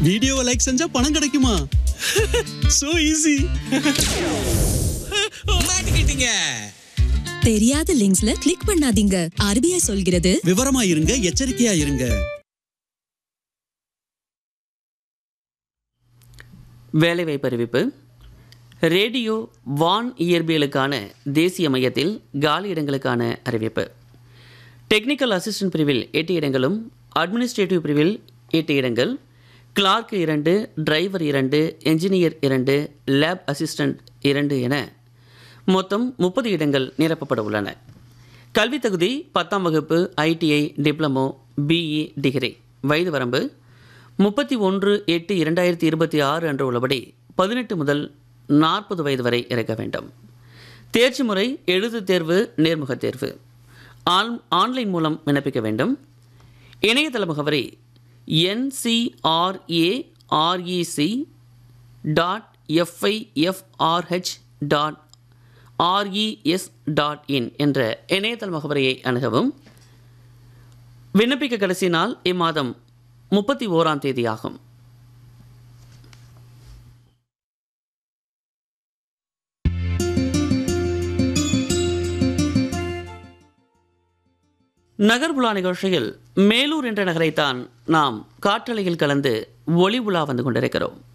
வீடியோவை லைக் செஞ்சா பணம் கிடைக்குமா சோ ஈஸி மாட்டிக்கிட்டீங்க தெரியாத லிங்க்ஸ்ல கிளிக் பண்ணாதீங்க ஆர்பிஐ சொல்கிறது விவரமா இருங்க எச்சரிக்கையா இருங்க வேலைவாய்ப்பு அறிவிப்பு ரேடியோ வான் இயற்பியலுக்கான தேசிய மையத்தில் காலி இடங்களுக்கான அறிவிப்பு டெக்னிக்கல் அசிஸ்டன்ட் பிரிவில் எட்டு இடங்களும் அட்மினிஸ்ட்ரேட்டிவ் பிரிவில் எட்டு இடங்கள் கிளார்க் இரண்டு டிரைவர் இரண்டு என்ஜினியர் இரண்டு லேப் அசிஸ்டன்ட் இரண்டு என மொத்தம் முப்பது இடங்கள் நிரப்பப்பட உள்ளன கல்வித் தகுதி பத்தாம் வகுப்பு ஐடிஐ டிப்ளமோ பிஇ டிகிரி வயது வரம்பு முப்பத்தி ஒன்று எட்டு இரண்டாயிரத்தி இருபத்தி ஆறு அன்று உள்ளபடி பதினெட்டு முதல் நாற்பது வயது வரை இருக்க வேண்டும் தேர்ச்சி முறை எழுத்துத் தேர்வு நேர்முகத் தேர்வு ஆன் ஆன்லைன் மூலம் விண்ணப்பிக்க வேண்டும் இணையதள முகவரி NCRAREC dot FIFRH dot RES dot in என்ற இணையதள முகவரியை அணுகவும் விண்ணப்பிக்க கடைசி நாள் இம்மாதம் முப்பத்தி ஓராம் தேதி ஆகும் நகர்புலா நிகழ்ச்சியில் மேலூர் என்ற நகரைத்தான் நாம் காற்றலையில் கலந்து ஒளி உலா வந்து கொண்டிருக்கிறோம்